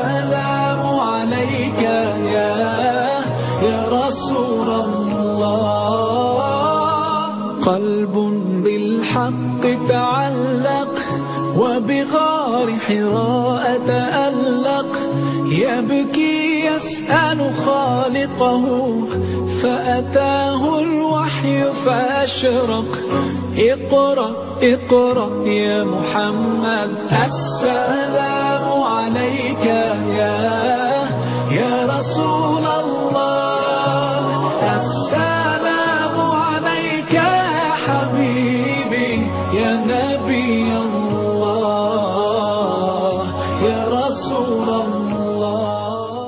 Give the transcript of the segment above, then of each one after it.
السلام عليك يا يا رسول الله قلب بالحق تعلق وبغار حراء تألق يبكي يسأل خالقه فأتاه الوحي فأشرق اقرأ اقرأ يا محمد السلام عليك يا يا رسول الله السلام عليك يا حبيبي يا نبي الله يا رسول الله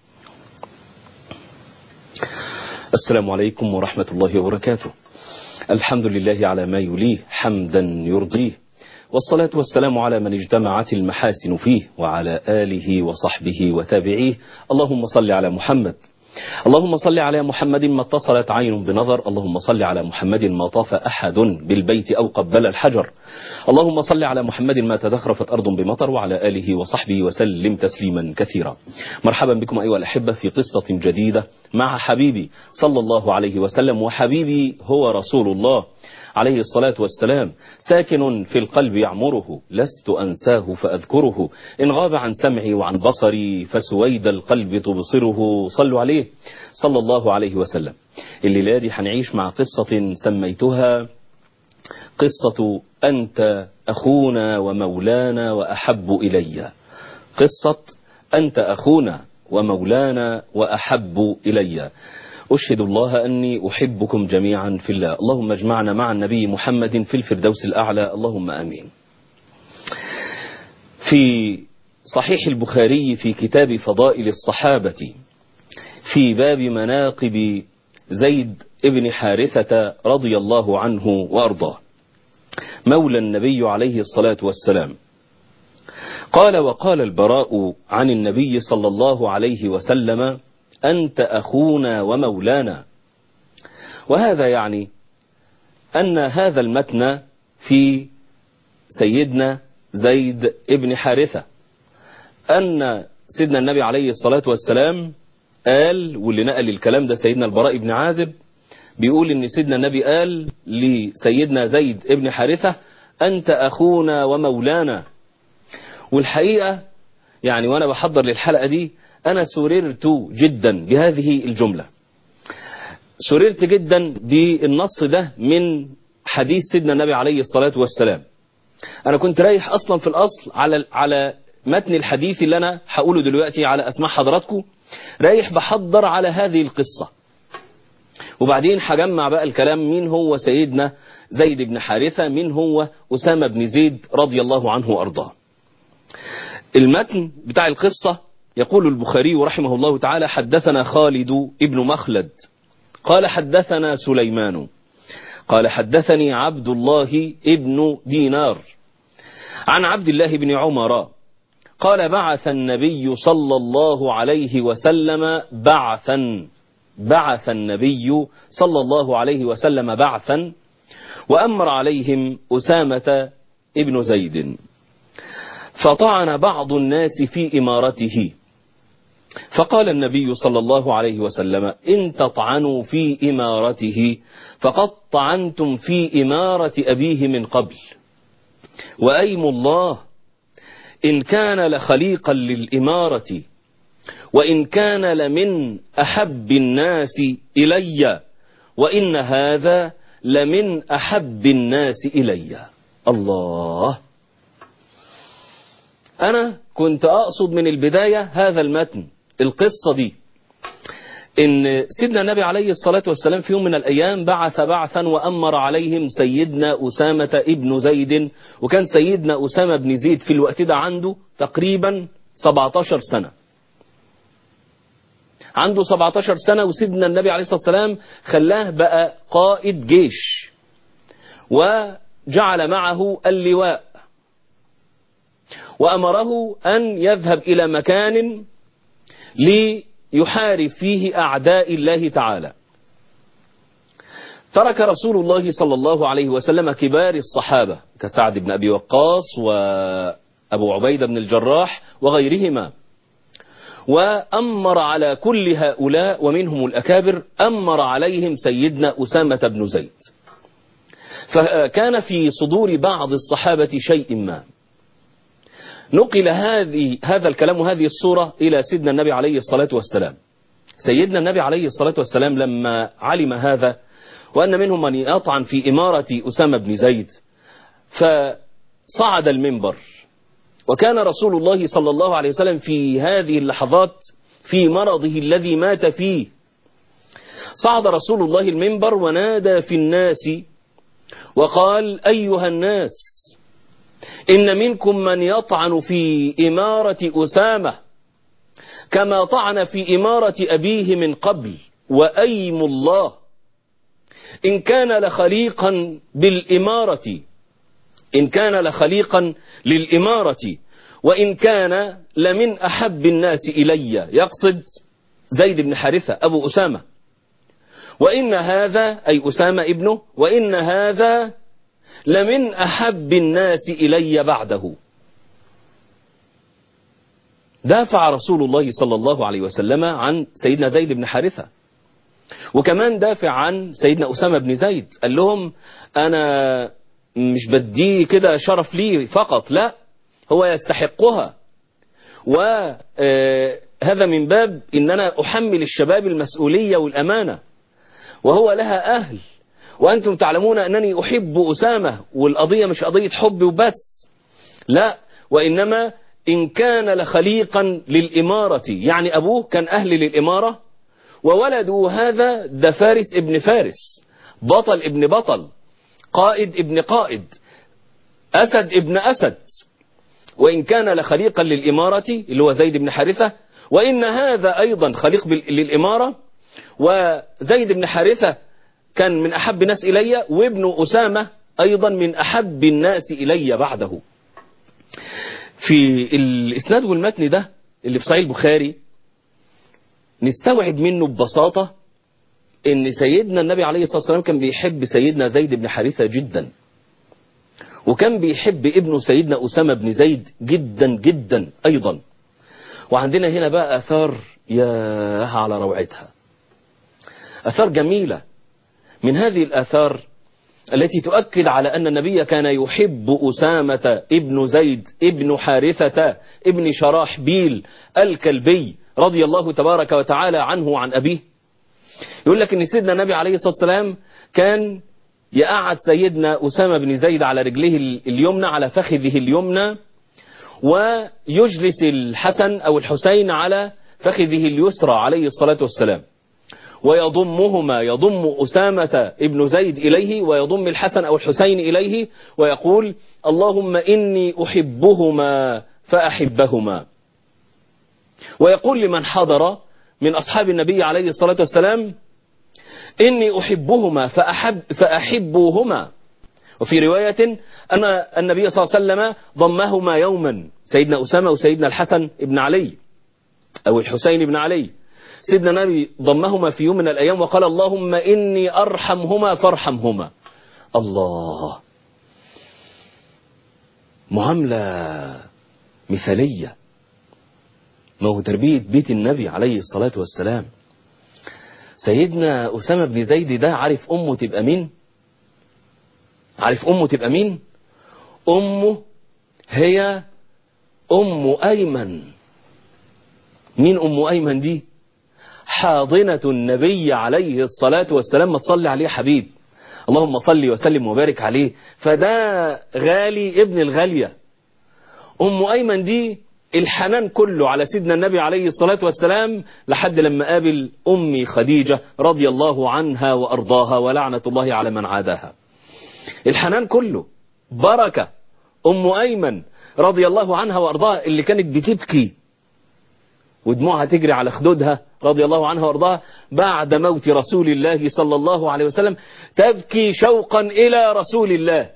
السلام عليكم ورحمة الله وبركاته الحمد لله على ما يليه حمدا يرضيه والصلاة والسلام على من اجتمعت المحاسن فيه وعلى آله وصحبه وتابعيه اللهم صل على محمد اللهم صل على محمد ما اتصلت عين بنظر اللهم صل على محمد ما طاف أحد بالبيت أو قبل الحجر اللهم صل على محمد ما تزخرفت أرض بمطر وعلى آله وصحبه وسلم تسليما كثيرا مرحبا بكم أيها الأحبة في قصة جديدة مع حبيبي صلى الله عليه وسلم وحبيبي هو رسول الله عليه الصلاة والسلام ساكن في القلب يعمره لست أنساه فأذكره إن غاب عن سمعي وعن بصري فسويد القلب تبصره صلوا عليه صلى الله عليه وسلم الليلة دي هنعيش مع قصة سميتها قصة أنت أخونا ومولانا وأحب إلي قصة أنت أخونا ومولانا وأحب إلي أشهد الله أني أحبكم جميعا في الله اللهم اجمعنا مع النبي محمد في الفردوس الأعلى اللهم أمين في صحيح البخاري في كتاب فضائل الصحابة في باب مناقب زيد ابن حارثة رضي الله عنه وأرضاه مولى النبي عليه الصلاة والسلام قال وقال البراء عن النبي صلى الله عليه وسلم أنت أخونا ومولانا وهذا يعني أن هذا المتن في سيدنا زيد ابن حارثة أن سيدنا النبي عليه الصلاة والسلام قال واللي نقل الكلام ده سيدنا البراء بن عازب بيقول ان سيدنا النبي قال لسيدنا زيد ابن حارثة أنت أخونا ومولانا والحقيقة يعني وأنا بحضر للحلقة دي أنا سررت جدا بهذه الجملة سررت جدا بالنص ده من حديث سيدنا النبي عليه الصلاة والسلام أنا كنت رايح أصلا في الأصل على على متن الحديث اللي أنا هقوله دلوقتي على أسماء حضراتكم رايح بحضر على هذه القصة وبعدين هجمع بقى الكلام مين هو سيدنا زيد بن حارثة مين هو أسامة بن زيد رضي الله عنه وأرضاه المتن بتاع القصة يقول البخاري رحمه الله تعالى حدثنا خالد ابن مخلد قال حدثنا سليمان قال حدثني عبد الله ابن دينار عن عبد الله بن عمر قال بعث النبي صلى الله عليه وسلم بعثا بعث النبي صلى الله عليه وسلم بعثا وأمر عليهم أسامة ابن زيد فطعن بعض الناس في إمارته فقال النبي صلى الله عليه وسلم إن تطعنوا في إمارته فقد طعنتم في إمارة أبيه من قبل وأيم الله إن كان لخليقا للإمارة وإن كان لمن أحب الناس إلي وإن هذا لمن أحب الناس إلي الله أنا كنت أقصد من البداية هذا المتن القصة دي إن سيدنا النبي عليه الصلاة والسلام في يوم من الأيام بعث بعثا وأمر عليهم سيدنا أسامة ابن زيد وكان سيدنا أسامة بن زيد في الوقت ده عنده تقريبا 17 سنة عنده 17 سنة وسيدنا النبي عليه الصلاة والسلام خلاه بقى قائد جيش وجعل معه اللواء وأمره أن يذهب إلى مكان ليحارب فيه أعداء الله تعالى ترك رسول الله صلى الله عليه وسلم كبار الصحابة كسعد بن أبي وقاص وأبو عبيدة بن الجراح وغيرهما وأمر على كل هؤلاء ومنهم الأكابر أمر عليهم سيدنا أسامة بن زيد فكان في صدور بعض الصحابة شيء ما نقل هذه هذا الكلام وهذه الصورة إلى سيدنا النبي عليه الصلاة والسلام سيدنا النبي عليه الصلاة والسلام لما علم هذا وأن منهم من يطعن في إمارة أسامة بن زيد فصعد المنبر وكان رسول الله صلى الله عليه وسلم في هذه اللحظات في مرضه الذي مات فيه صعد رسول الله المنبر ونادى في الناس وقال أيها الناس إن منكم من يطعن في إمارة أسامة كما طعن في إمارة أبيه من قبل وأيم الله إن كان لخليقا بالإمارة إن كان لخليقا للإمارة وإن كان لمن أحب الناس إلي يقصد زيد بن حارثة أبو أسامة وإن هذا أي أسامة ابنه وإن هذا لمن أحب الناس إلي بعده دافع رسول الله صلى الله عليه وسلم عن سيدنا زيد بن حارثة وكمان دافع عن سيدنا أسامة بن زيد قال لهم أنا مش بديه كده شرف لي فقط لا هو يستحقها وهذا من باب إن أنا أحمل الشباب المسؤولية والأمانة وهو لها أهل وأنتم تعلمون أنني أحب أسامة والقضية مش قضية حب وبس لا وإنما إن كان لخليقا للإمارة يعني أبوه كان أهل للإمارة وولده هذا ده فارس ابن فارس بطل ابن بطل قائد ابن قائد أسد ابن أسد وإن كان لخليقا للإمارة اللي هو زيد بن حارثة وإن هذا أيضا خليق للإمارة وزيد بن حارثة كان من أحب الناس إلي وابن أسامة أيضا من أحب الناس إلي بعده في الإسناد والمتن ده اللي في صحيح البخاري نستوعب منه ببساطة ان سيدنا النبي عليه الصلاة والسلام كان بيحب سيدنا زيد بن حارثة جدا وكان بيحب ابنه سيدنا أسامة بن زيد جدا جدا أيضا وعندنا هنا بقى أثار يا على روعتها أثار جميلة من هذه الآثار التي تؤكد على أن النبي كان يحب أسامة ابن زيد ابن حارثة ابن شراح بيل الكلبي رضي الله تبارك وتعالى عنه وعن أبيه يقول لك ان سيدنا النبي عليه الصلاة والسلام كان يقعد سيدنا أسامة بن زيد على رجله اليمنى على فخذه اليمنى ويجلس الحسن أو الحسين على فخذه اليسرى عليه الصلاة والسلام ويضمهما يضم أسامة ابن زيد إليه ويضم الحسن أو الحسين إليه ويقول اللهم إني أحبهما فأحبهما ويقول لمن حضر من أصحاب النبي عليه الصلاة والسلام إني أحبهما فأحب فأحبوهما وفي رواية أن النبي صلى الله عليه وسلم ضمهما يوما سيدنا أسامة وسيدنا الحسن ابن علي أو الحسين بن علي سيدنا النبي ضمهما في يوم من الأيام وقال اللهم إني أرحمهما فارحمهما الله معاملة مثالية ما هو تربية بيت النبي عليه الصلاة والسلام سيدنا أسامة بن زيد ده عارف أمه تبقى مين عارف أمه تبقى مين أمه هي أم أيمن مين أم أيمن دي حاضنة النبي عليه الصلاة والسلام ما تصلي عليه حبيب اللهم صل وسلم وبارك عليه فده غالي ابن الغالية أم أيمن دي الحنان كله على سيدنا النبي عليه الصلاة والسلام لحد لما قابل أمي خديجة رضي الله عنها وأرضاها ولعنة الله على من عاداها الحنان كله بركة أم أيمن رضي الله عنها وأرضاها اللي كانت بتبكي ودموعها تجري على خدودها رضي الله عنها وارضاها بعد موت رسول الله صلى الله عليه وسلم تبكي شوقا إلى رسول الله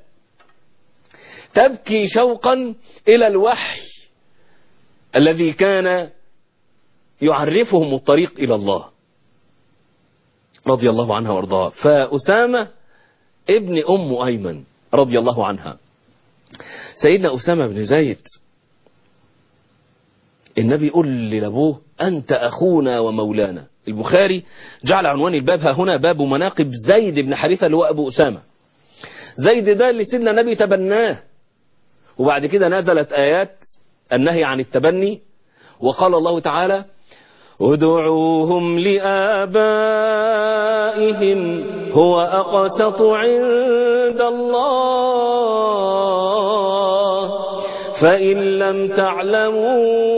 تبكي شوقا إلى الوحي الذي كان يعرفهم الطريق إلى الله رضي الله عنها وارضاها فأسامة ابن أم أيمن رضي الله عنها سيدنا أسامة بن زيد النبي يقول لأبوه أنت أخونا ومولانا البخاري جعل عنوان الباب ها هنا باب مناقب زيد بن حارثة اللي هو أبو أسامة زيد ده اللي سيدنا النبي تبناه وبعد كده نزلت آيات النهي عن التبني وقال الله تعالى ادعوهم لآبائهم هو أقسط عند الله فإن لم تعلموا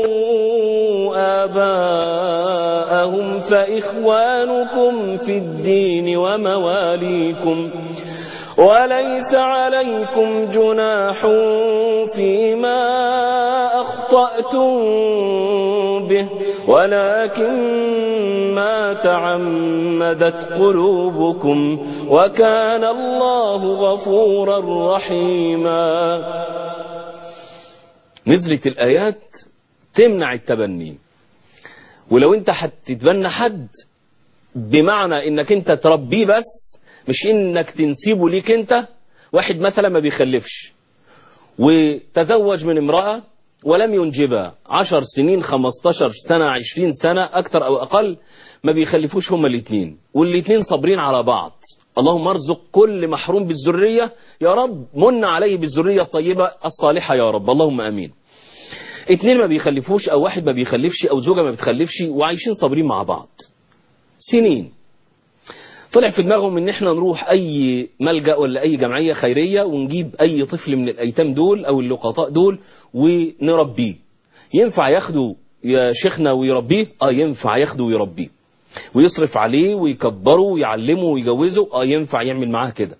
آباءهم فإخوانكم في الدين ومواليكم وليس عليكم جناح فيما أخطأتم به ولكن ما تعمدت قلوبكم وكان الله غفورا رحيما نزلت الآيات تمنع التبني ولو انت هتتبنى حد بمعنى انك انت تربيه بس مش انك تنسيبه ليك انت واحد مثلا ما بيخلفش وتزوج من امرأة ولم ينجبها عشر سنين خمستاشر سنة عشرين سنة اكتر او اقل ما بيخلفوش هما الاتنين والاتنين صابرين على بعض اللهم ارزق كل محروم بالذرية يا رب من عليه بالذرية الطيبة الصالحة يا رب اللهم امين اتنين ما بيخلفوش او واحد ما بيخلفش او زوجة ما بتخلفش وعايشين صابرين مع بعض سنين طلع في دماغهم ان احنا نروح اي ملجأ ولا اي جمعية خيرية ونجيب اي طفل من الايتام دول او اللقطاء دول ونربيه ينفع ياخده يا شيخنا ويربيه اه ينفع ياخده ويربيه ويصرف عليه ويكبره ويعلمه ويجوزه اه ينفع يعمل معاه كده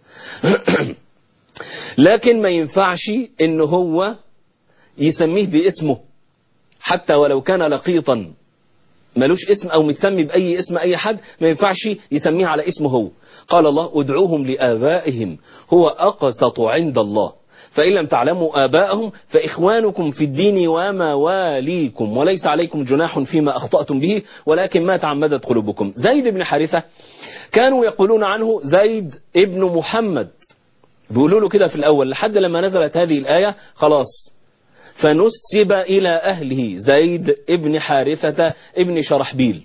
لكن ما ينفعش ان هو يسميه باسمه حتى ولو كان لقيطا ملوش اسم او متسمي باي اسم اي حد ما ينفعش يسميه على اسمه هو قال الله ادعوهم لآبائهم هو اقسط عند الله فإن لم تعلموا آباءهم فإخوانكم في الدين ومواليكم وليس عليكم جناح فيما أخطأتم به ولكن ما تعمدت قلوبكم زيد بن حارثة كانوا يقولون عنه زيد ابن محمد بيقولوا له كده في الأول لحد لما نزلت هذه الآية خلاص فنسب إلى أهله زيد ابن حارثة ابن شرحبيل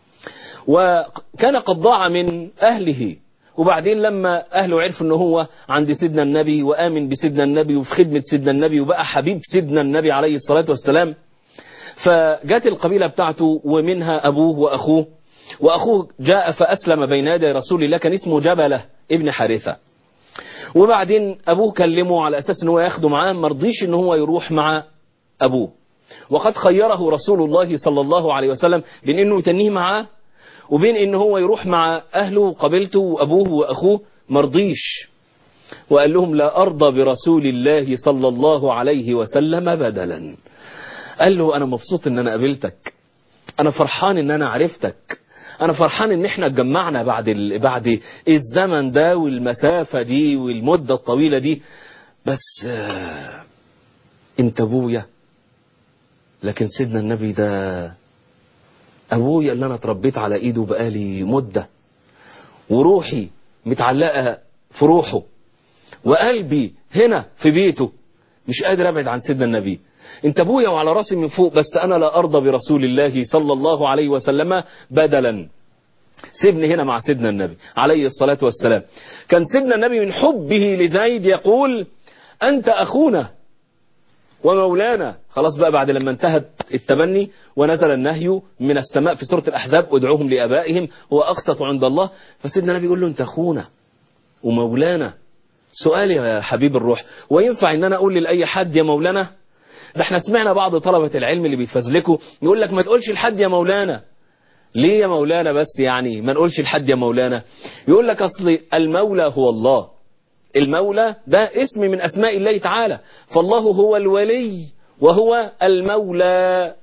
وكان قد ضاع من أهله وبعدين لما أهله عرفوا أنه هو عند سيدنا النبي وآمن بسيدنا النبي وفي خدمة سيدنا النبي وبقى حبيب سيدنا النبي عليه الصلاة والسلام فجات القبيلة بتاعته ومنها أبوه وأخوه وأخوه جاء فأسلم بين يدي رسول الله كان اسمه جبلة ابن حارثة وبعدين أبوه كلمه على أساس أنه ياخده معاه مرضيش أنه هو يروح مع أبوه وقد خيره رسول الله صلى الله عليه وسلم بين أنه يتنيه معاه وبين أنه هو يروح مع أهله وقبيلته وأبوه وأخوه مرضيش وقال لهم لا أرضى برسول الله صلى الله عليه وسلم بدلا قال له أنا مبسوط أن أنا قابلتك أنا فرحان أن أنا عرفتك أنا فرحان أن احنا اتجمعنا بعد ال... بعد الزمن ده والمسافة دي والمدة الطويلة دي بس آه، أنت أبويا لكن سيدنا النبي ده أبويا اللي أنا اتربيت على إيده بقالي مدة وروحي متعلقة في روحه وقلبي هنا في بيته مش قادر أبعد عن سيدنا النبي انت ابويا وعلى راسي من فوق بس انا لا ارضى برسول الله صلى الله عليه وسلم بدلا سيبني هنا مع سيدنا النبي عليه الصلاة والسلام كان سيدنا النبي من حبه لزيد يقول انت اخونا ومولانا خلاص بقى بعد لما انتهت التبني ونزل النهي من السماء في سورة الأحزاب ادعوهم لآبائهم هو أقسط عند الله فسيدنا النبي يقول له انت اخونا ومولانا سؤال يا حبيب الروح وينفع ان انا اقول لأي حد يا مولانا ده احنا سمعنا بعض طلبة العلم اللي بيتفزلكوا يقول لك ما تقولش لحد يا مولانا ليه يا مولانا بس يعني ما نقولش لحد يا مولانا يقول لك اصل المولى هو الله المولى ده اسم من اسماء الله تعالى فالله هو الولي وهو المولى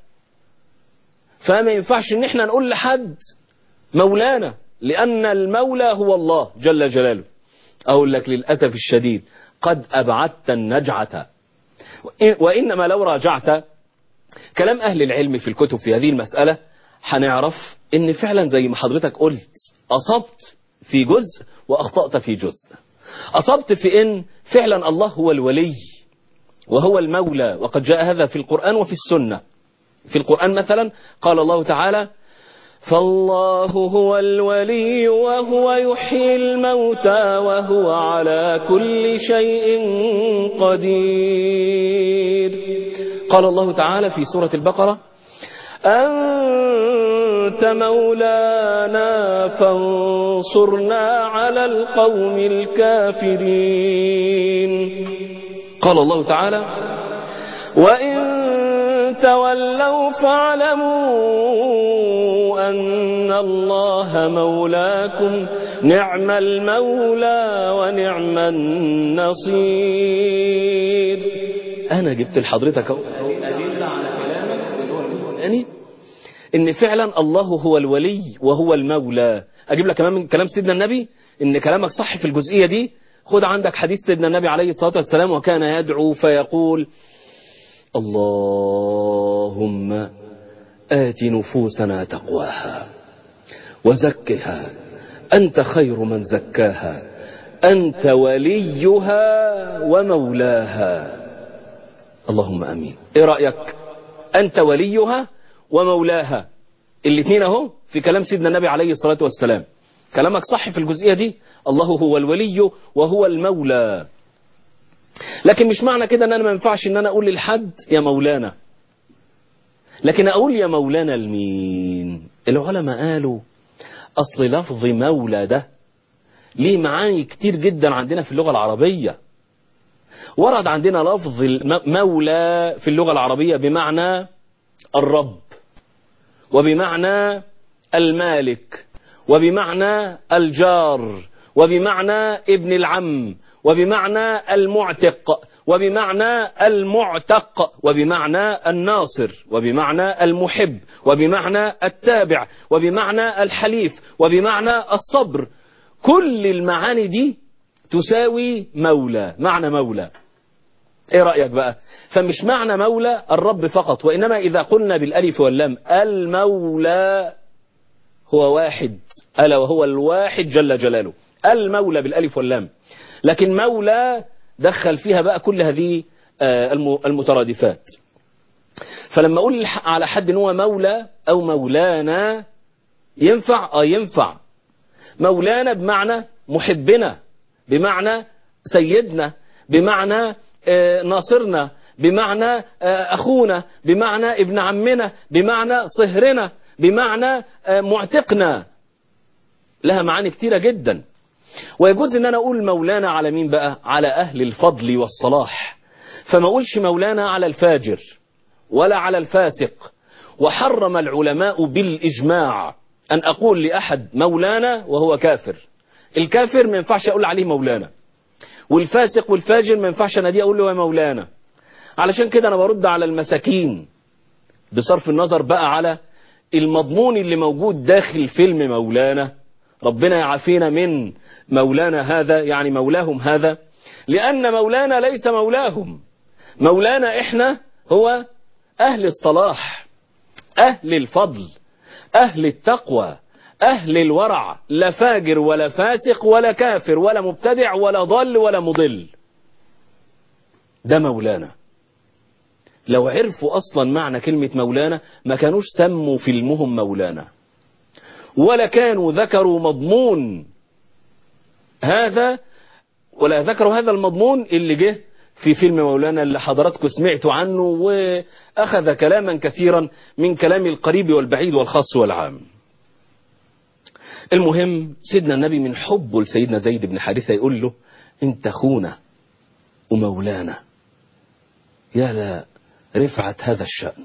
فما ينفعش ان احنا نقول لحد مولانا لان المولى هو الله جل جلاله اقول لك للاسف الشديد قد ابعدت النجعه وإنما لو راجعت كلام أهل العلم في الكتب في هذه المسألة هنعرف إن فعلا زي ما حضرتك قلت أصبت في جزء وأخطأت في جزء أصبت في إن فعلا الله هو الولي وهو المولى وقد جاء هذا في القرآن وفي السنة في القرآن مثلا قال الله تعالى فالله هو الولي وهو يحيي الموتى وهو على كل شيء قدير قال الله تعالى في سورة البقرة أنت مولانا فانصرنا على القوم الكافرين قال الله تعالى وإن تولوا فاعلموا أن الله مولاكم نعم المولى ونعم النصير أنا جبت لحضرتك أدلة على كلامك القرآني إن فعلا الله هو الولي وهو المولى أجيب لك كمان من كلام سيدنا النبي إن كلامك صح في الجزئية دي خد عندك حديث سيدنا النبي عليه الصلاة والسلام وكان يدعو فيقول اللهم آت نفوسنا تقواها وزكها أنت خير من زكاها أنت وليها ومولاها اللهم أمين إيه رأيك أنت وليها ومولاها الاثنين اهو في كلام سيدنا النبي عليه الصلاة والسلام كلامك صح في الجزئية دي الله هو الولي وهو المولى لكن مش معنى كده ان انا ما ينفعش ان انا اقول للحد يا مولانا لكن اقول يا مولانا لمين العلماء قالوا اصل لفظ مولى ده ليه معاني كتير جدا عندنا في اللغة العربية ورد عندنا لفظ مولى في اللغة العربية بمعنى الرب وبمعنى المالك وبمعنى الجار وبمعنى ابن العم وبمعنى المعتق وبمعنى المعتق وبمعنى الناصر وبمعنى المحب وبمعنى التابع وبمعنى الحليف وبمعنى الصبر كل المعاني دي تساوي مولى معنى مولى ايه رأيك بقى فمش معنى مولى الرب فقط وإنما إذا قلنا بالألف واللام المولى هو واحد ألا وهو الواحد جل جلاله المولى بالألف واللام لكن مولى دخل فيها بقى كل هذه المترادفات فلما أقول على حد ان هو مولى أو مولانا ينفع اه ينفع مولانا بمعنى محبنا بمعنى سيدنا بمعنى ناصرنا بمعنى أخونا بمعنى ابن عمنا بمعنى صهرنا بمعنى معتقنا لها معاني كتيرة جدا ويجوز ان انا اقول مولانا على مين بقى على اهل الفضل والصلاح فما اقولش مولانا على الفاجر ولا على الفاسق وحرم العلماء بالاجماع ان اقول لاحد مولانا وهو كافر الكافر ما ينفعش اقول عليه مولانا والفاسق والفاجر ما ينفعش انا دي اقول له يا مولانا علشان كده انا برد على المساكين بصرف النظر بقى على المضمون اللي موجود داخل فيلم مولانا ربنا يعافينا من مولانا هذا يعني مولاهم هذا لأن مولانا ليس مولاهم مولانا إحنا هو أهل الصلاح أهل الفضل أهل التقوى أهل الورع لا فاجر ولا فاسق ولا كافر ولا مبتدع ولا ضل ولا مضل ده مولانا لو عرفوا أصلا معنى كلمة مولانا ما كانوش سموا فيلمهم مولانا ولا كانوا ذكروا مضمون هذا ولا ذكروا هذا المضمون اللي جه في فيلم مولانا اللي حضراتكم سمعتوا عنه وأخذ كلاما كثيرا من كلام القريب والبعيد والخاص والعام المهم سيدنا النبي من حبه لسيدنا زيد بن حارثة يقول له انت اخونا ومولانا يا لا رفعة هذا الشأن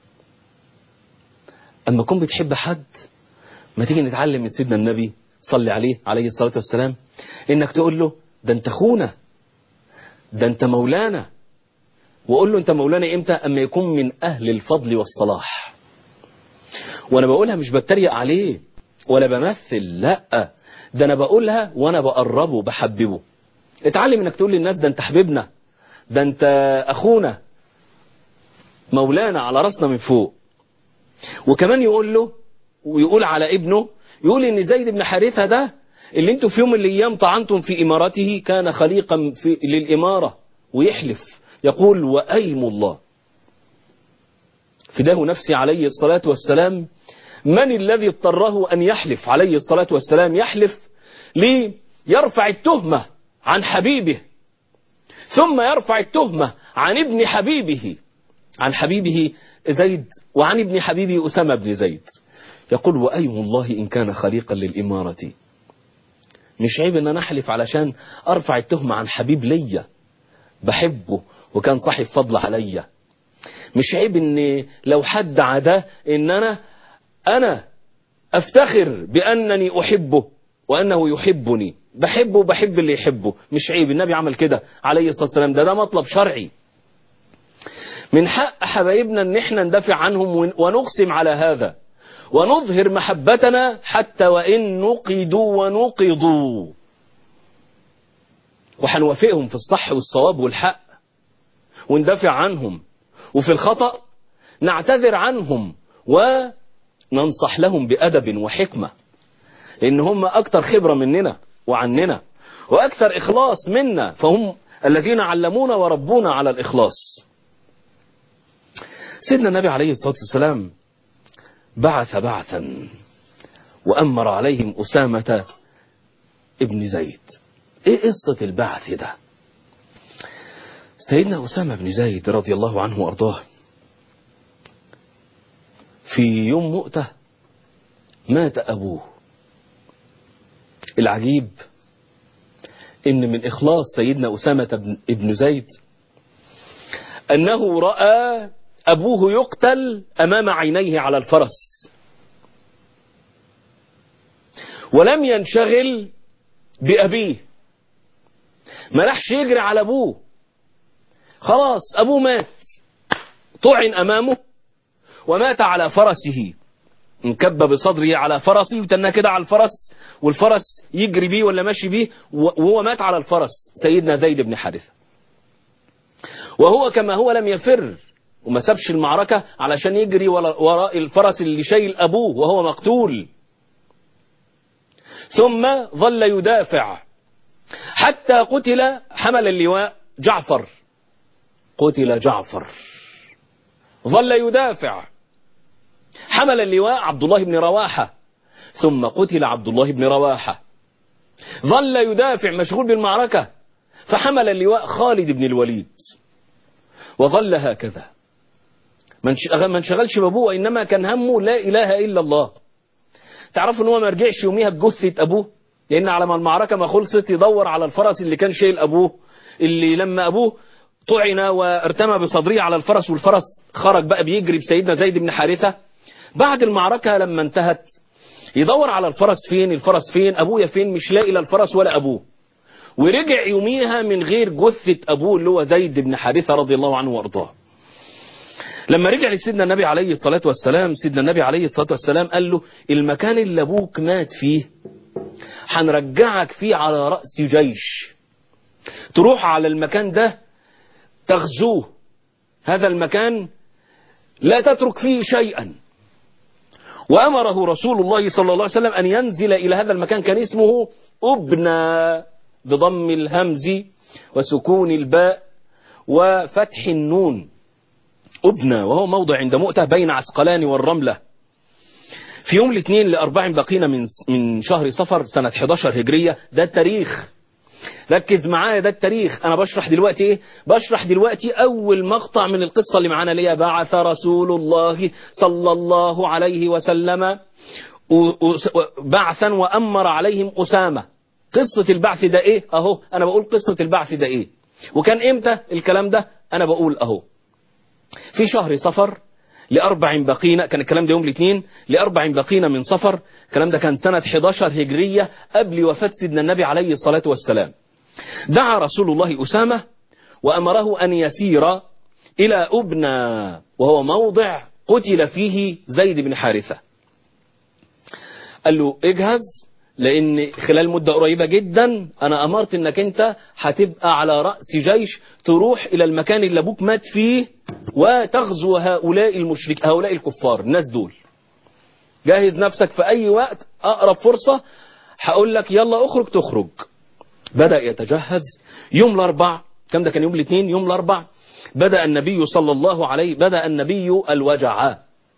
أما كن بتحب حد ما تيجي نتعلم من سيدنا النبي صلي عليه عليه الصلاة والسلام انك تقول له ده انت اخونا ده انت مولانا وقول له انت مولانا امتى اما يكون من اهل الفضل والصلاح وانا بقولها مش بتريق عليه ولا بمثل لا ده انا بقولها وانا بقربه بحببه اتعلم انك تقول للناس ده انت حبيبنا ده انت اخونا مولانا على راسنا من فوق وكمان يقول له ويقول على ابنه يقول ان زيد بن حارثة ده اللي انتوا في يوم من الايام طعنتم في امارته كان خليقا في للامارة ويحلف يقول وايم الله فداه نفسي عليه الصلاة والسلام من الذي اضطره أن يحلف عليه الصلاة والسلام يحلف ليرفع التهمة عن حبيبه ثم يرفع التهمة عن ابن حبيبه عن حبيبه زيد وعن ابن حبيبه أسامة بن زيد يقول وأيم الله إن كان خليقا للإمارة مش عيب ان انا احلف علشان ارفع التهمة عن حبيب ليا بحبه وكان صاحب فضل عليا مش عيب ان لو حد عداه ان انا انا افتخر بانني احبه وانه يحبني بحبه وبحب اللي يحبه مش عيب النبي عمل كده عليه الصلاة والسلام ده ده مطلب شرعي من حق حبايبنا ان احنا ندافع عنهم ونقسم على هذا ونظهر محبتنا حتى وإن نقدوا ونقضوا وحنوافقهم في الصح والصواب والحق وندافع عنهم وفي الخطأ نعتذر عنهم وننصح لهم بأدب وحكمة لأن هم أكثر خبرة مننا وعننا وأكثر إخلاص منا فهم الذين علمونا وربونا على الإخلاص سيدنا النبي عليه الصلاة والسلام بعث بعثا وأمر عليهم أسامة ابن زيد ايه قصة البعث ده سيدنا أسامة بن زيد رضي الله عنه وأرضاه في يوم مؤتة مات أبوه العجيب إن من إخلاص سيدنا أسامة بن زيد أنه رأى أبوه يقتل أمام عينيه على الفرس ولم ينشغل بأبيه ما راحش يجري على أبوه خلاص أبوه مات طعن أمامه ومات على فرسه انكب بصدره على فرسه وتنى كده على الفرس والفرس يجري بيه ولا ماشي بيه وهو مات على الفرس سيدنا زيد بن حارثة وهو كما هو لم يفر وما سابش المعركة علشان يجري وراء الفرس اللي شايل أبوه وهو مقتول ثم ظل يدافع حتى قتل حمل اللواء جعفر قتل جعفر ظل يدافع حمل اللواء عبد الله بن رواحة ثم قتل عبد الله بن رواحة ظل يدافع مشغول بالمعركة فحمل اللواء خالد بن الوليد وظل هكذا ما انشغلش بابوه وإنما كان همه لا إله إلا الله تعرفوا ان هو ما رجعش يوميها بجثة أبوه لأن على ما المعركة ما خلصت يدور على الفرس اللي كان شايل أبوه اللي لما أبوه طعن وارتمى بصدره على الفرس والفرس خرج بقى بيجري بسيدنا زيد بن حارثة بعد المعركة لما انتهت يدور على الفرس فين الفرس فين أبويا فين مش لاقي لا الفرس ولا أبوه ورجع يوميها من غير جثة أبوه اللي هو زيد بن حارثة رضي الله عنه وارضاه لما رجع لسيدنا النبي عليه الصلاة والسلام سيدنا النبي عليه الصلاة والسلام قال له المكان اللي أبوك مات فيه هنرجعك فيه على رأس جيش تروح على المكان ده تغزوه هذا المكان لا تترك فيه شيئا وأمره رسول الله صلى الله عليه وسلم أن ينزل إلى هذا المكان كان اسمه أبنى بضم الهمز وسكون الباء وفتح النون أبنى وهو موضع عند مؤتة بين عسقلان والرملة في يوم الاثنين لأربع بقينا من من شهر صفر سنة 11 هجرية ده التاريخ ركز معايا ده التاريخ أنا بشرح دلوقتي إيه بشرح دلوقتي أول مقطع من القصة اللي معانا ليها بعث رسول الله صلى الله عليه وسلم بعثا وأمر عليهم أسامة قصة البعث ده إيه أهو أنا بقول قصة البعث ده إيه وكان إمتى الكلام ده أنا بقول أهو في شهر صفر لأربع بقينا كان الكلام ده يوم الاثنين لأربع بقينا من صفر الكلام ده كان سنة 11 هجرية قبل وفاة سيدنا النبي عليه الصلاة والسلام دعا رسول الله أسامة وأمره أن يسير إلى أبنى وهو موضع قتل فيه زيد بن حارثة قال له اجهز لان خلال مدة قريبة جدا انا امرت انك انت هتبقى على رأس جيش تروح الى المكان اللي ابوك مات فيه وتغزو هؤلاء المشرك هؤلاء الكفار الناس دول جهز نفسك في اي وقت اقرب فرصة هقول لك يلا اخرج تخرج بدأ يتجهز يوم الاربع كم ده كان يوم الاثنين يوم الاربع بدأ النبي صلى الله عليه بدأ النبي الوجع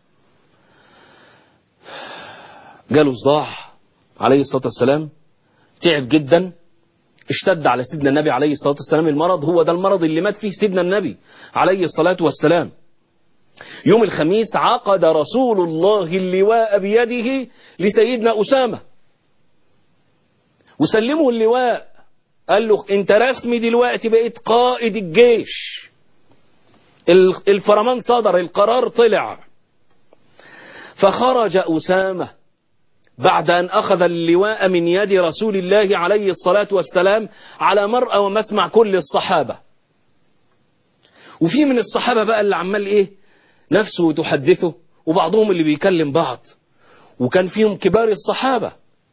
جاله صداع عليه الصلاة والسلام تعب جدا اشتد على سيدنا النبي عليه الصلاة والسلام المرض هو ده المرض اللي مات فيه سيدنا النبي عليه الصلاة والسلام يوم الخميس عقد رسول الله اللواء بيده لسيدنا أسامة وسلمه اللواء قال له انت رسمي دلوقتي بقيت قائد الجيش الفرمان صدر القرار طلع فخرج أسامة بعد أن أخذ اللواء من يد رسول الله عليه الصلاة والسلام على مرأى ومسمع كل الصحابة وفي من الصحابة بقى اللي عمال إيه نفسه تحدثه وبعضهم اللي بيكلم بعض وكان فيهم كبار الصحابة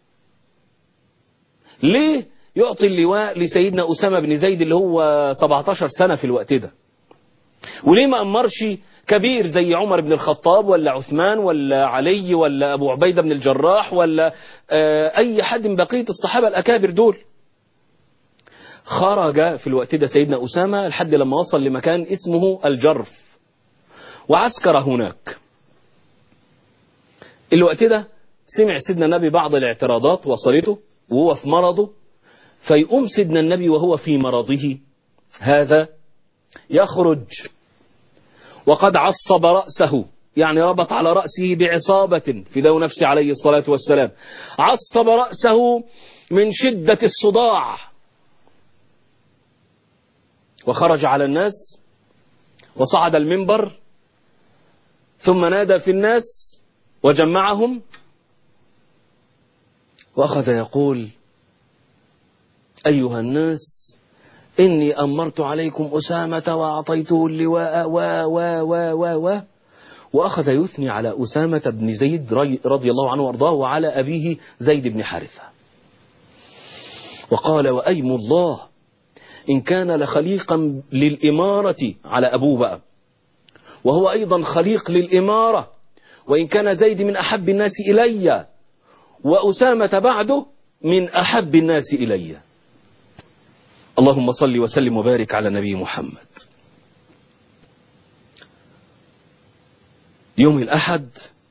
ليه يعطي اللواء لسيدنا أسامة بن زيد اللي هو 17 سنة في الوقت ده وليه ما أمرش كبير زي عمر بن الخطاب ولا عثمان ولا علي ولا أبو عبيدة بن الجراح ولا أي حد من بقية الصحابة الأكابر دول خرج في الوقت ده سيدنا أسامة لحد لما وصل لمكان اسمه الجرف وعسكر هناك الوقت ده سمع سيدنا النبي بعض الاعتراضات وصلته وهو في مرضه فيقوم سيدنا النبي وهو في مرضه هذا يخرج وقد عصب رأسه يعني ربط على رأسه بعصابة فداه نفسه عليه الصلاة والسلام عصب رأسه من شدة الصداع وخرج على الناس وصعد المنبر ثم نادى في الناس وجمعهم وأخذ يقول أيها الناس إني أمرت عليكم أسامة وأعطيته اللواء و و و و و وأخذ يثني على أسامة بن زيد رضي الله عنه وأرضاه وعلى أبيه زيد بن حارثة وقال وأيم الله إن كان لخليقا للإمارة على أبوه بقى وهو أيضا خليق للإمارة وإن كان زيد من أحب الناس إلي وأسامة بعده من أحب الناس إلي اللهم صل وسلم وبارك على نبي محمد يوم الأحد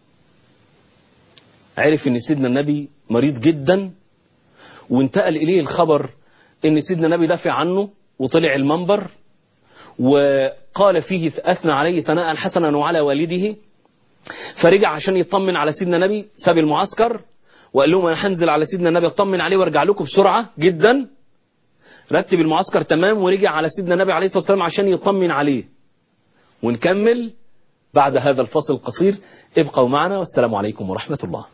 عرف ان سيدنا النبي مريض جدا وانتقل إليه الخبر ان سيدنا النبي دافع عنه وطلع المنبر وقال فيه أثنى عليه ثناء حسنا وعلى والده فرجع عشان يطمن على سيدنا النبي ساب المعسكر وقال لهم انا هنزل على سيدنا النبي اطمن عليه وارجع لكم بسرعة جدا رتب المعسكر تمام ورجع على سيدنا النبي عليه الصلاة والسلام عشان يطمن عليه ونكمل بعد هذا الفصل القصير ابقوا معنا والسلام عليكم ورحمة الله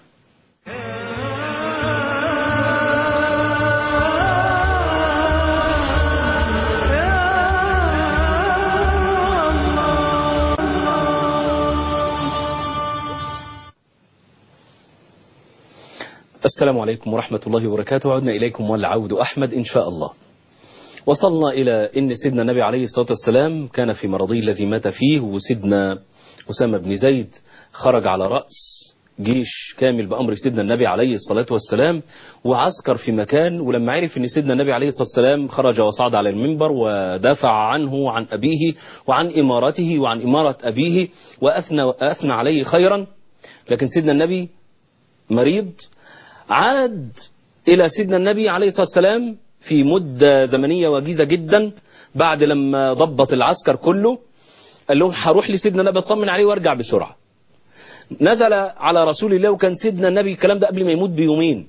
السلام عليكم ورحمة الله وبركاته عدنا إليكم والعود أحمد إن شاء الله وصلنا إلى أن سيدنا النبي عليه الصلاة والسلام كان في مرضه الذي مات فيه وسيدنا أسامة بن زيد خرج على رأس جيش كامل بأمر سيدنا النبي عليه الصلاة والسلام وعسكر في مكان ولما عرف أن سيدنا النبي عليه الصلاة والسلام خرج وصعد على المنبر ودافع عنه وعن أبيه وعن إمارته وعن إمارة أبيه وأثنى, وأثنى عليه خيرا لكن سيدنا النبي مريض عاد إلى سيدنا النبي عليه الصلاة والسلام في مدة زمنية وجيزة جدا بعد لما ضبط العسكر كله قال لهم هروح لسيدنا النبي اطمن عليه وارجع بسرعة نزل على رسول الله وكان سيدنا النبي الكلام ده قبل ما يموت بيومين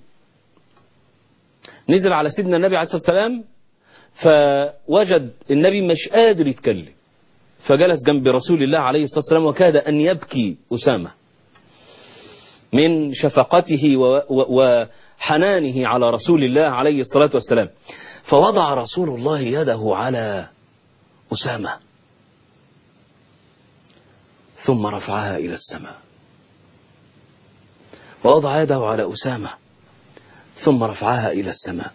نزل على سيدنا النبي عليه الصلاة والسلام فوجد النبي مش قادر يتكلم فجلس جنب رسول الله عليه الصلاة والسلام وكاد أن يبكي أسامة من شفقته وحنانه على رسول الله عليه الصلاة والسلام فوضع رسول الله يده على أسامة ثم رفعها إلى السماء ووضع يده على أسامة ثم رفعها إلى السماء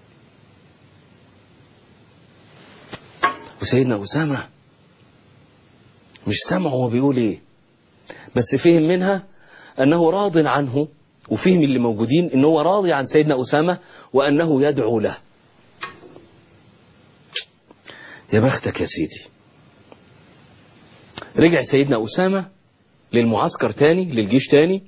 وسيدنا أسامة مش سمع هو بيقول ايه بس فهم منها أنه راض عنه وفهم اللي موجودين أنه هو راضي عن سيدنا أسامة وأنه يدعو له يا بختك يا سيدي رجع سيدنا أسامة للمعسكر تاني للجيش تاني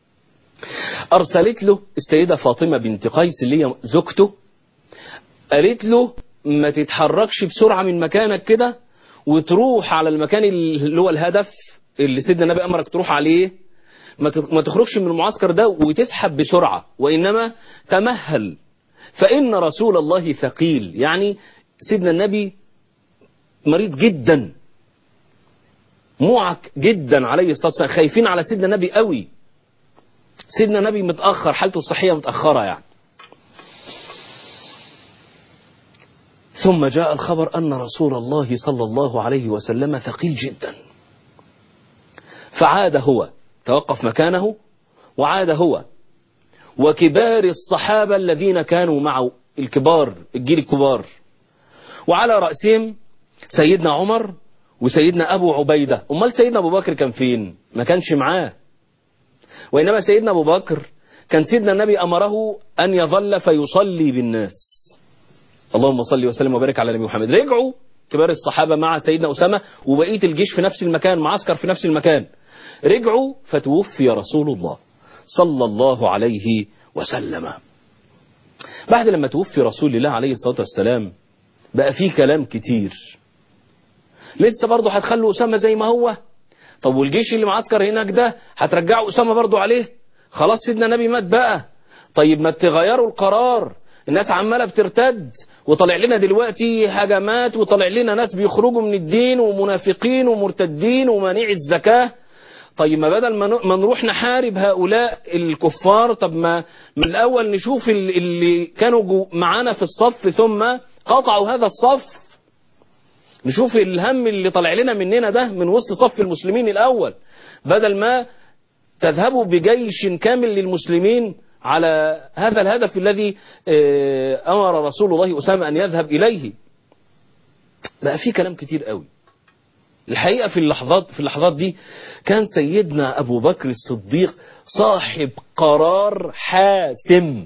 أرسلت له السيدة فاطمة بنت قيس اللي هي زوجته قالت له ما تتحركش بسرعة من مكانك كده وتروح على المكان اللي هو الهدف اللي سيدنا النبي أمرك تروح عليه ما تخرجش من المعسكر ده وتسحب بسرعة وإنما تمهل فإن رسول الله ثقيل يعني سيدنا النبي مريض جدا موعك جدا عليه الصلاة والسلام خايفين على سيدنا النبي قوي سيدنا النبي متأخر حالته الصحية متأخرة يعني ثم جاء الخبر أن رسول الله صلى الله عليه وسلم ثقيل جدا فعاد هو توقف مكانه وعاد هو وكبار الصحابة الذين كانوا معه الكبار الجيل الكبار وعلى رأسهم سيدنا عمر وسيدنا أبو عبيدة أمال سيدنا أبو بكر كان فين ما كانش معاه وإنما سيدنا أبو بكر كان سيدنا النبي أمره أن يظل فيصلي بالناس اللهم صل وسلم وبارك على نبي محمد رجعوا كبار الصحابة مع سيدنا أسامة وبقية الجيش في نفس المكان معسكر في نفس المكان رجعوا فتوفي رسول الله صلى الله عليه وسلم بعد لما توفي رسول الله عليه الصلاة والسلام بقى فيه كلام كتير لسه برضه هتخلوا أسامة زي ما هو طب والجيش اللي معسكر هناك ده هترجعوا أسامة برضه عليه خلاص سيدنا النبي مات بقى طيب ما تغيروا القرار الناس عمالة بترتد وطلع لنا دلوقتي هجمات وطلع لنا ناس بيخرجوا من الدين ومنافقين ومرتدين ومانعي الزكاة طيب ما بدل ما نروح نحارب هؤلاء الكفار طب ما من الأول نشوف اللي كانوا معانا في الصف ثم قطعوا هذا الصف نشوف الهم اللي طلع لنا مننا ده من وسط صف المسلمين الأول بدل ما تذهبوا بجيش كامل للمسلمين على هذا الهدف الذي أمر رسول الله أسامة أن يذهب إليه بقى في كلام كتير قوي الحقيقة في اللحظات في اللحظات دي كان سيدنا أبو بكر الصديق صاحب قرار حاسم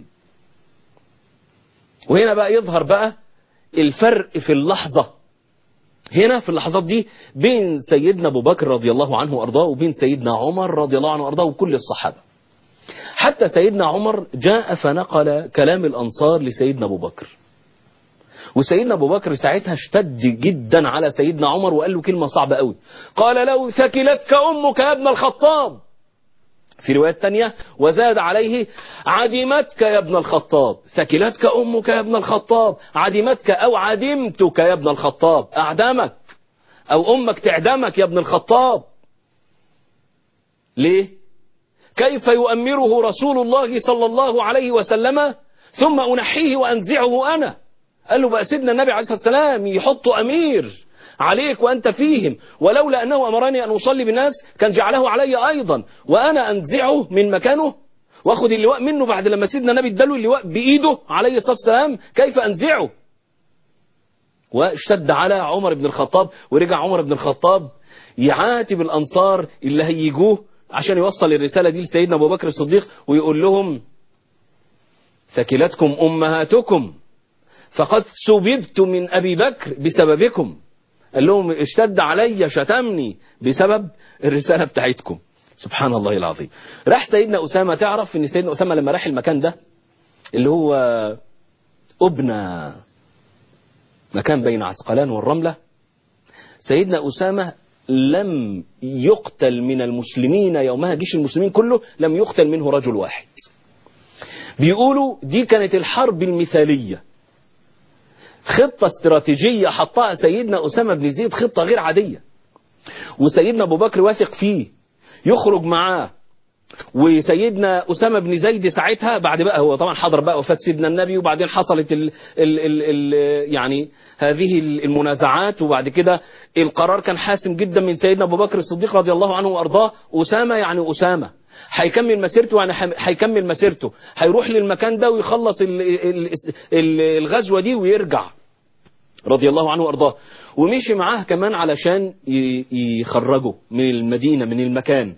وهنا بقى يظهر بقى الفرق في اللحظة هنا في اللحظات دي بين سيدنا أبو بكر رضي الله عنه وأرضاه وبين سيدنا عمر رضي الله عنه وأرضاه وكل الصحابة حتى سيدنا عمر جاء فنقل كلام الأنصار لسيدنا أبو بكر وسيدنا أبو بكر ساعتها اشتد جدا على سيدنا عمر وقال له كلمة صعبة قوي قال لو ثكلتك أمك يا ابن الخطاب في رواية تانية وزاد عليه عدمتك يا ابن الخطاب ثكلتك أمك يا ابن الخطاب عدمتك أو عدمتك يا ابن الخطاب أعدمك أو أمك تعدمك يا ابن الخطاب ليه كيف يؤمره رسول الله صلى الله عليه وسلم ثم أنحيه وأنزعه أنا قال له بقى سيدنا النبي عليه الصلاة والسلام يحطوا أمير عليك وأنت فيهم ولولا أنه أمرني أن أصلي بالناس كان جعله علي أيضا وأنا أنزعه من مكانه واخد اللواء منه بعد لما سيدنا النبي اداله اللواء بإيده عليه الصلاة والسلام كيف أنزعه واشتد على عمر بن الخطاب ورجع عمر بن الخطاب يعاتب الأنصار اللي هيجوه عشان يوصل الرسالة دي لسيدنا أبو بكر الصديق ويقول لهم ثكلتكم أمهاتكم فقد سببت من أبي بكر بسببكم قال لهم اشتد علي شتمني بسبب الرسالة بتاعتكم سبحان الله العظيم راح سيدنا أسامة تعرف ان سيدنا أسامة لما راح المكان ده اللي هو أبنى مكان بين عسقلان والرملة سيدنا أسامة لم يقتل من المسلمين يومها جيش المسلمين كله لم يقتل منه رجل واحد بيقولوا دي كانت الحرب المثالية خطة استراتيجية حطها سيدنا أسامة بن زيد خطة غير عادية وسيدنا أبو بكر واثق فيه يخرج معاه وسيدنا أسامة بن زيد ساعتها بعد بقى هو طبعا حضر بقى وفاة سيدنا النبي وبعدين حصلت ال ال ال ال يعني هذه المنازعات وبعد كده القرار كان حاسم جدا من سيدنا أبو بكر الصديق رضي الله عنه وأرضاه أسامة يعني أسامة هيكمل مسيرته يعني هيكمل مسيرته هيروح للمكان ده ويخلص ال ال ال الغزوة دي ويرجع رضي الله عنه وأرضاه ومشي معاه كمان علشان يخرجه من المدينة من المكان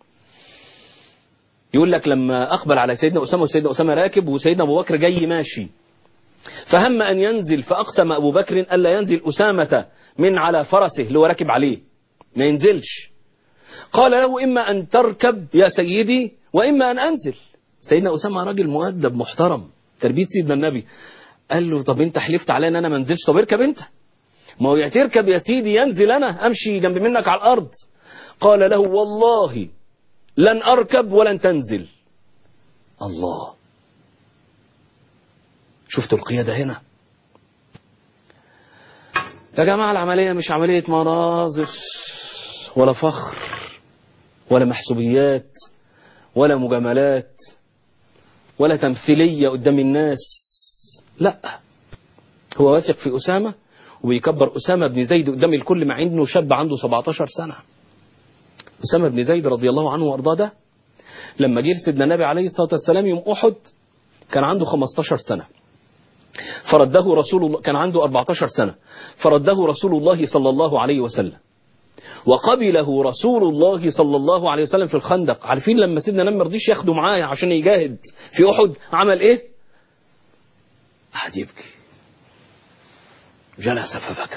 يقول لك لما أقبل على سيدنا أسامة وسيدنا أسامة راكب وسيدنا أبو بكر جاي ماشي فهم أن ينزل فأقسم أبو بكر ألا ينزل أسامة من على فرسه اللي هو راكب عليه ما ينزلش قال له إما أن تركب يا سيدي وإما أن أنزل سيدنا أسامة راجل مؤدب محترم تربية سيدنا النبي قال له طب انت حلفت علي ان انا ما انزلش طب اركب انت ما هو يا تركب يا سيدي ينزل انا امشي جنب منك على الارض قال له والله لن اركب ولن تنزل الله شفتوا القيادة هنا يا جماعة العملية مش عملية مناظر ولا فخر ولا محسوبيات ولا مجاملات ولا تمثيلية قدام الناس لا هو واثق في أسامة وبيكبر أسامة بن زيد قدام الكل مع إنه شاب عنده 17 سنة أسامة بن زيد رضي الله عنه وأرضاه ده لما جه سيدنا النبي عليه الصلاة والسلام يوم أحد كان عنده 15 سنة فرده رسول الله كان عنده 14 سنة فرده رسول الله صلى الله عليه وسلم وقبله رسول الله صلى الله عليه وسلم في الخندق عارفين لما سيدنا النبي ما رضيش ياخده معايا عشان يجاهد في أحد عمل إيه قعد يبكي جلس فبكى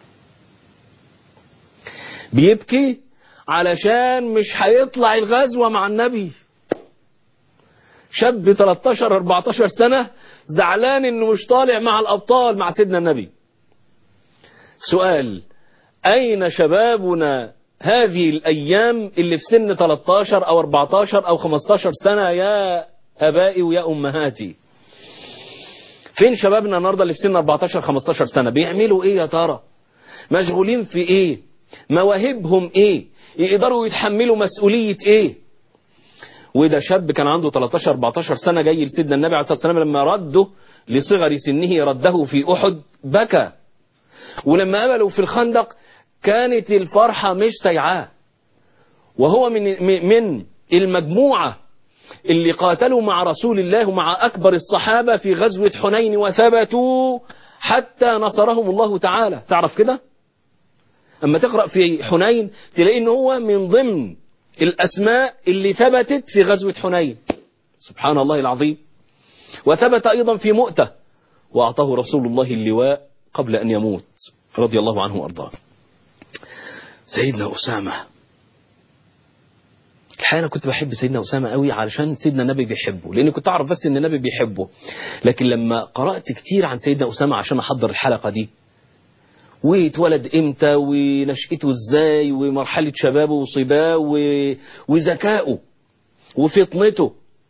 بيبكي علشان مش هيطلع الغزوة مع النبي شاب 13 14 سنة زعلان انه مش طالع مع الابطال مع سيدنا النبي سؤال اين شبابنا هذه الايام اللي في سن 13 او 14 او 15 سنة يا ابائي ويا امهاتي فين شبابنا النهارده اللي في سن 14 15 سنة بيعملوا ايه يا ترى مشغولين في ايه مواهبهم ايه يقدروا يتحملوا مسؤولية ايه وده شاب كان عنده 13 14 سنة جاي لسيدنا النبي عليه الصلاة والسلام لما رده لصغر سنه رده في أحد بكى ولما قبلوا في الخندق كانت الفرحة مش سيعاه وهو من من المجموعة اللي قاتلوا مع رسول الله ومع أكبر الصحابة في غزوة حنين وثبتوا حتى نصرهم الله تعالى تعرف كده أما تقرأ في حنين تلاقي إن هو من ضمن الأسماء اللي ثبتت في غزوة حنين سبحان الله العظيم وثبت أيضا في مؤتة وأعطاه رسول الله اللواء قبل أن يموت رضي الله عنه وأرضاه سيدنا أسامة الحقيقة أنا كنت بحب سيدنا أسامة قوي علشان سيدنا النبي بيحبه لأني كنت أعرف بس إن النبي بيحبه لكن لما قرأت كتير عن سيدنا أسامة عشان أحضر الحلقة دي واتولد امتى ونشأته ازاي ومرحلة شبابه وصباه وذكائه وفطنته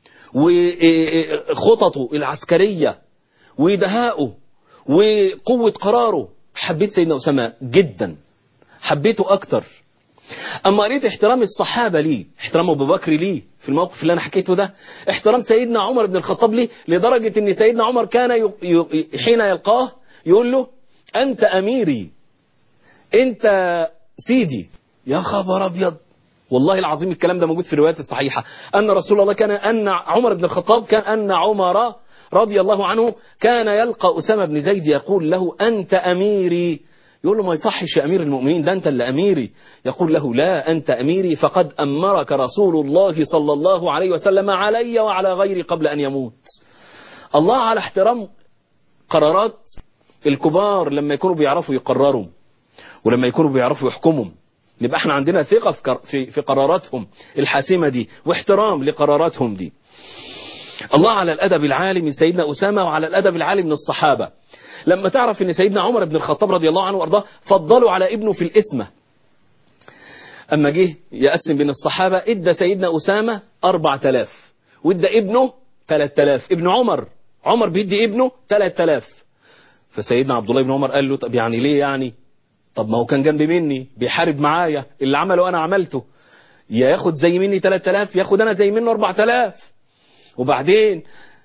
وخططه العسكرية ودهائه وقوة قراره حبيت سيدنا أسامة جدا حبيته أكتر أما قريت احترام الصحابة ليه احترام أبو بكر ليه في الموقف اللي أنا حكيته ده احترام سيدنا عمر بن الخطاب ليه لدرجة أن سيدنا عمر كان ي... ي... حين يلقاه يقول له أنت أميري أنت سيدي يا خبر أبيض والله العظيم الكلام ده موجود في الروايات الصحيحة أن رسول الله كان أن عمر بن الخطاب كان أن عمر رضي الله عنه كان يلقى أسامة بن زيد يقول له أنت أميري يقول له ما يصحش يا أمير المؤمنين ده أنت اللي أميري يقول له لا أنت أميري فقد أمرك رسول الله صلى الله عليه وسلم علي وعلى غيري قبل أن يموت الله على احترام قرارات الكبار لما يكونوا بيعرفوا يقرروا ولما يكونوا بيعرفوا يحكموا نبقى احنا عندنا ثقة في, في, في قراراتهم الحاسمة دي واحترام لقراراتهم دي الله على الأدب العالي من سيدنا أسامة وعلى الأدب العالي من الصحابة لما تعرف ان سيدنا عمر بن الخطاب رضي الله عنه وارضاه فضلوا على ابنه في الاسمة اما جه يقسم بين الصحابة ادى سيدنا أسامة 4000 وادى ابنه 3000 ابن عمر عمر بيدي ابنه 3000 فسيدنا عبد الله بن عمر قال له طب يعني ليه يعني طب ما هو كان جنب مني بيحارب معايا اللي عمله انا عملته يا ياخد زي مني 3000 ياخد انا زي منه 4000 وبعدين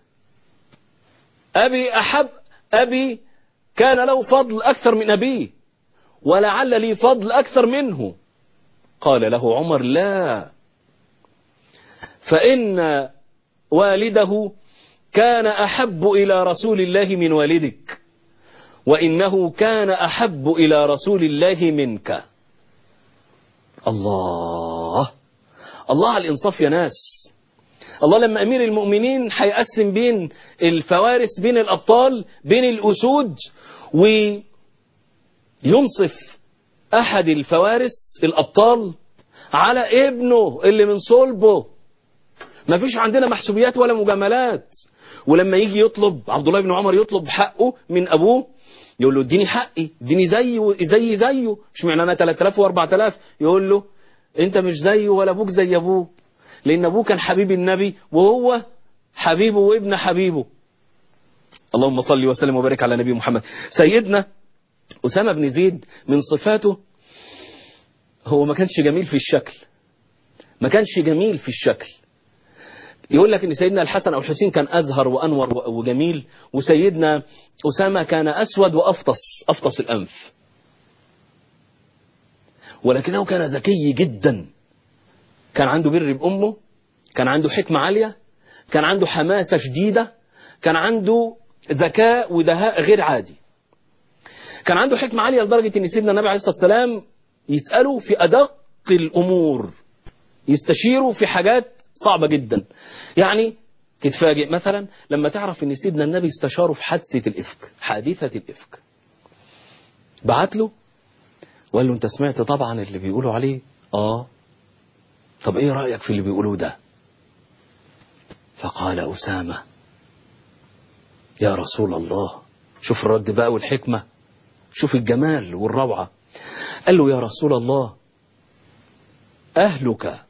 ابي احب ابي كان له فضل اكثر من ابيه ولعل لي فضل اكثر منه قال له عمر لا فان والده كان احب الى رسول الله من والدك وإنه كان أحب إلى رسول الله منك الله الله على الإنصاف يا ناس الله لما أمير المؤمنين هيقسم بين الفوارس بين الأبطال بين الأسود وينصف أحد الفوارس الأبطال على ابنه اللي من صلبه ما فيش عندنا محسوبيات ولا مجاملات ولما يجي يطلب عبد الله بن عمر يطلب حقه من أبوه يقول له اديني حقي اديني زي زي زيه مش معنى انا 3000 و4000 يقول له انت مش زيه ولا ابوك زي ابوه لان ابوه كان حبيب النبي وهو حبيبه وابن حبيبه اللهم صل وسلم وبارك على نبي محمد سيدنا أسامة بن زيد من صفاته هو ما كانش جميل في الشكل ما كانش جميل في الشكل يقول لك ان سيدنا الحسن او الحسين كان ازهر وانور وجميل وسيدنا اسامه كان اسود وافطس افطس الانف ولكنه كان ذكي جدا كان عنده بر بامه كان عنده حكمه عاليه كان عنده حماسه شديده كان عنده ذكاء ودهاء غير عادي كان عنده حكمه عاليه لدرجه ان سيدنا النبي عليه الصلاه والسلام يساله في ادق الامور يستشيره في حاجات صعبة جدا يعني تتفاجئ مثلا لما تعرف ان سيدنا النبي استشاره في حادثة الإفك حادثة الإفك بعت له وقال له انت سمعت طبعا اللي بيقولوا عليه اه طب ايه رأيك في اللي بيقولوه ده فقال أسامة يا رسول الله شوف الرد بقى والحكمة شوف الجمال والروعة قال له يا رسول الله أهلك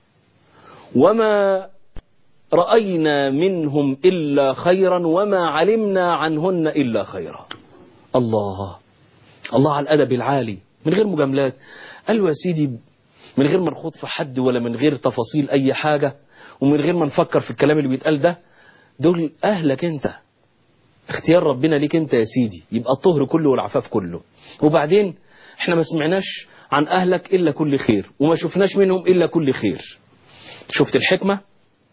وما رأينا منهم إلا خيرا وما علمنا عنهن إلا خيرا الله الله على الأدب العالي من غير مجاملات قال له يا سيدي من غير ما نخوض في حد ولا من غير تفاصيل أي حاجة ومن غير ما نفكر في الكلام اللي بيتقال ده دول أهلك أنت اختيار ربنا ليك أنت يا سيدي يبقى الطهر كله والعفاف كله وبعدين احنا ما سمعناش عن أهلك إلا كل خير وما شفناش منهم إلا كل خير شفت الحكمة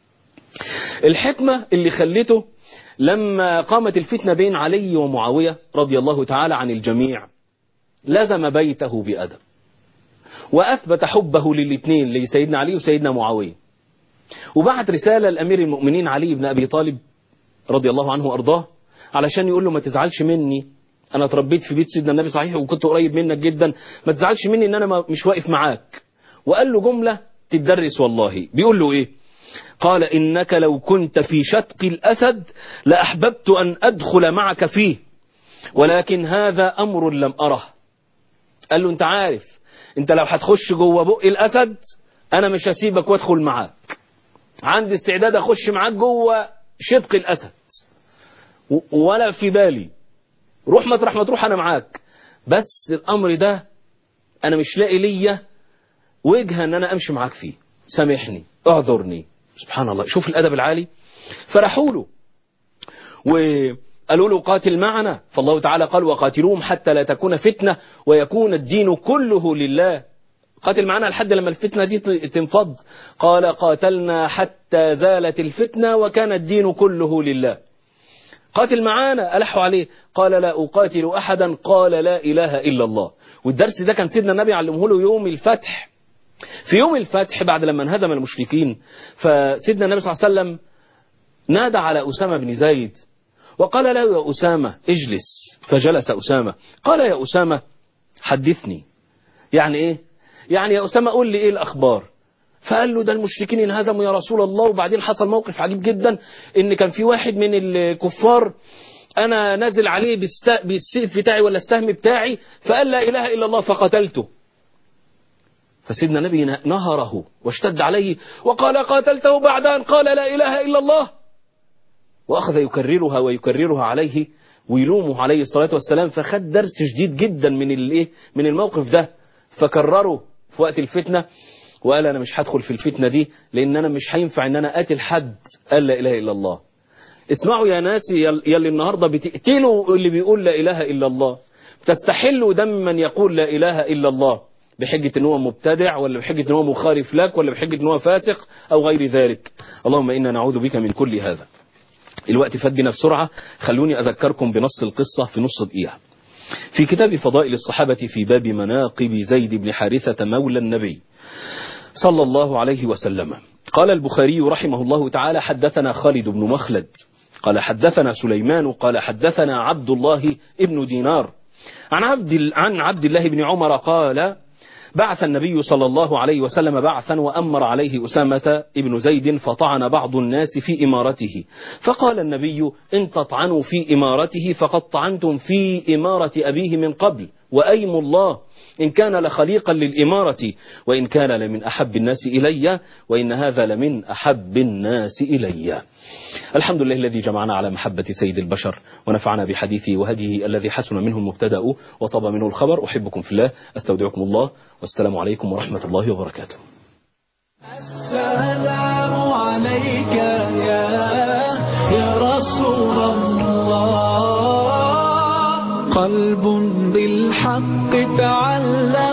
الحكمة اللي خلته لما قامت الفتنة بين علي ومعاوية رضي الله تعالى عن الجميع لزم بيته بأدب وأثبت حبه للاثنين لسيدنا علي وسيدنا معاوية وبعت رسالة لأمير المؤمنين علي بن أبي طالب رضي الله عنه وأرضاه علشان يقول له ما تزعلش مني أنا اتربيت في بيت سيدنا النبي صحيح وكنت قريب منك جدا ما تزعلش مني إن أنا مش واقف معاك وقال له جملة تدرس والله بيقول له إيه قال إنك لو كنت في شتق الأسد لأحببت أن أدخل معك فيه ولكن هذا أمر لم أره قال له أنت عارف أنت لو هتخش جوه بق الأسد أنا مش هسيبك وأدخل معاك عندي استعداد أخش معاك جوه شتق الأسد ولا في بالي روح مطرح ما تروح أنا معاك بس الأمر ده أنا مش لاقي ليا وجهة أن أنا أمشي معاك فيه سامحني اعذرني سبحان الله شوف الأدب العالي فرحوا له وقالوا له قاتل معنا فالله تعالى قال وقاتلوهم حتى لا تكون فتنة ويكون الدين كله لله قاتل معنا لحد لما الفتنة دي تنفض قال قاتلنا حتى زالت الفتنة وكان الدين كله لله قاتل معانا ألحوا عليه قال لا أقاتل أحدا قال لا إله إلا الله والدرس ده كان سيدنا النبي علمه له يوم الفتح في يوم الفتح بعد لما انهزم المشركين فسيدنا النبي صلى الله عليه وسلم نادى على أسامة بن زيد وقال له يا أسامة اجلس فجلس أسامة قال يا أسامة حدثني يعني إيه يعني يا أسامة قول لي إيه الأخبار فقال له ده المشركين انهزموا يا رسول الله وبعدين حصل موقف عجيب جدا ان كان في واحد من الكفار انا نازل عليه بالسيف بتاعي ولا السهم بتاعي فقال لا اله الا الله فقتلته فسيدنا النبي نهره واشتد عليه وقال قاتلته بعد أن قال لا إله إلا الله وأخذ يكررها ويكررها عليه ويلومه عليه الصلاة والسلام فخد درس شديد جدا من الايه من الموقف ده فكرره في وقت الفتنة وقال أنا مش هدخل في الفتنة دي لأن أنا مش هينفع إن أنا قاتل حد قال لا إله إلا الله اسمعوا يا ناس يلي النهاردة بتقتلوا اللي بيقول لا إله إلا الله بتستحلوا دم من يقول لا إله إلا الله بحجة ان هو مبتدع ولا بحجة ان هو مخالف لك ولا بحجة ان هو فاسق او غير ذلك اللهم انا نعوذ بك من كل هذا الوقت فات بنا بسرعة خلوني اذكركم بنص القصة في نص دقيقة في كتاب فضائل الصحابة في باب مناقب زيد بن حارثة مولى النبي صلى الله عليه وسلم قال البخاري رحمه الله تعالى حدثنا خالد بن مخلد قال حدثنا سليمان قال حدثنا عبد الله ابن دينار عن عبد عن عبد الله بن عمر قال بعث النبي صلى الله عليه وسلم بعثا وأمر عليه أسامة ابن زيد فطعن بعض الناس في إمارته فقال النبي إن تطعنوا في إمارته فقد طعنتم في إمارة أبيه من قبل وأيم الله إن كان لخليقا للإمارة وإن كان لمن أحب الناس إلي وإن هذا لمن أحب الناس إلي الحمد لله الذي جمعنا على محبة سيد البشر ونفعنا بحديثه وهديه الذي حسن منه المبتدأ وطاب منه الخبر أحبكم في الله أستودعكم الله والسلام عليكم ورحمة الله وبركاته السلام عليك يا يا رسول الله قلب بالحق تعلق